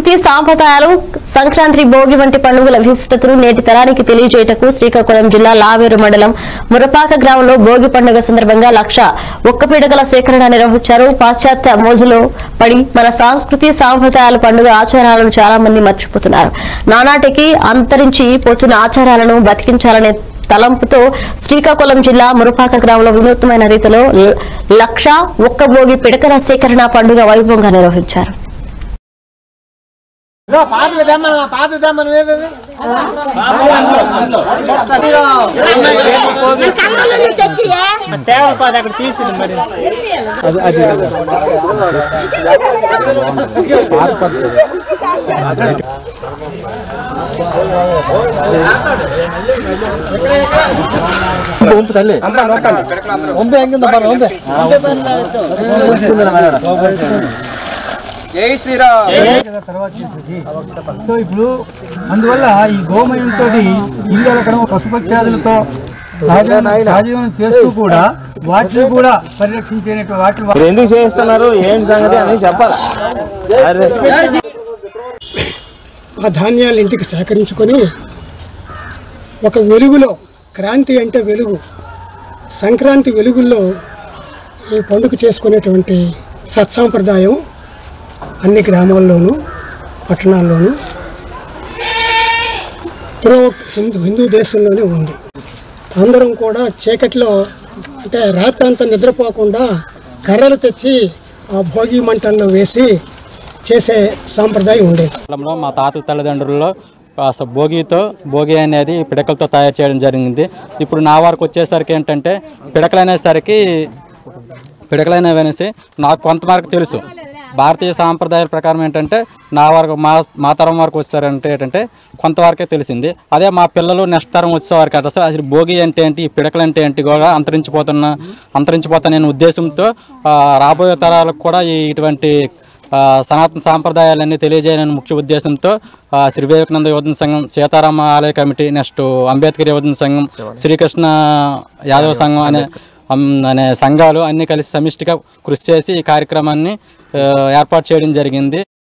సంస్కృతి సాంప్రదాయాలు సంక్రాంతి భోగి వంటి పండుగల విశిష్టతను నేటి తరానికి తెలియజేయటకు శ్రీకాకుళం జిల్లా లావేరు మండలం మురపాక గ్రామంలో భోగి పండుగ సందర్భంగా లక్ష ఒక్క పీడకల సేకరణ నిర్వహించారు పాశ్చాత్య మోజులో పడి మన సంస్కృతి సాంప్రదాయాల పండుగ ఆచారాలను చాలా మంది మర్చిపోతున్నారు నానాటికి అంతరించి పోతున్న ఆచారాలను బతికించాలనే తలంపుతో శ్రీకాకుళం జిల్లా మురపాక గ్రామంలో వినూత్నమైన రీతిలో ల- లక్ష ఒక్క భోగి పిడకల సేకరణ పండుగ వైభవంగా నిర్వహించారు పాత తెమ్మను పాత తెమ్మను ಒಂಪು ತಲ್ಲಿ ಒಂಬೆ ಹೆಂಗಿಂದ ಬರ ಒಂಬೆ జై శ్రీరామ్ సో ఇప్పుడు అందువల్ల ఈ గోమయంతో ఇల్లు అలకడం పశుపక్షాదులతో సహజీవనం సహజీవనం చేస్తూ కూడా వాటిని కూడా పరిరక్షించేటువంటి వాటి మీరు ఎందుకు చేస్తున్నారు ఏంటి సంగతి అని చెప్పాలా అరే ఆ ధాన్యాలు ఇంటికి సేకరించుకొని ఒక వెలుగులో క్రాంతి అంటే వెలుగు సంక్రాంతి వెలుగుల్లో ఈ పండుగ చేసుకునేటువంటి సత్సాంప్రదాయం అన్ని గ్రామాల్లోనూ పట్టణాల్లోనూ త్రూఅవుట్ హిందూ హిందూ దేశంలోనే ఉంది అందరం కూడా చీకట్లో అంటే రాత్రంతా నిద్రపోకుండా కర్రలు తెచ్చి ఆ భోగి మంటల్లో వేసి చేసే సాంప్రదాయం ఉండేది కాలంలో మా తాత తల్లిదండ్రుల్లో అసలు భోగితో భోగి అనేది పిడకలతో తయారు చేయడం జరిగింది ఇప్పుడు నా వరకు వచ్చేసరికి ఏంటంటే పిడకలు అనేసరికి పిడకలు అనేవి అనేసి నాకు కొంతవరకు తెలుసు భారతీయ సాంప్రదాయాల ప్రకారం ఏంటంటే నా వరకు మా మా తరం వరకు వచ్చారంటే ఏంటంటే కొంతవరకే తెలిసింది అదే మా పిల్లలు నెక్స్ట్ తరం వచ్చేవారికి అంటే అసలు అసలు భోగి అంటే ఏంటి ఈ పిడకలు అంటే ఏంటి కూడా అంతరించిపోతున్న అంతరించిపోతున్న నేను ఉద్దేశంతో ఆ, రాబోయే తరాలకు కూడా ఈ ఇటువంటి ఆ, సనాతన సాంప్రదాయాలన్నీ తెలియజేయాలని ముఖ్య ఉద్దేశంతో ఆ, శ్రీ వివేకానంద యువజన సంఘం సీతారామ ఆలయ కమిటీ నెక్స్ట్ అంబేద్కర్ యువజన సంఘం శ్రీకృష్ణ యాదవ సంఘం అనే అమ్, అనే సంఘాలు అన్నీ కలిసి సమిష్టిగా కృషి చేసి ఈ కార్యక్రమాన్ని ఆ, ఏర్పాటు చేయడం జరిగింది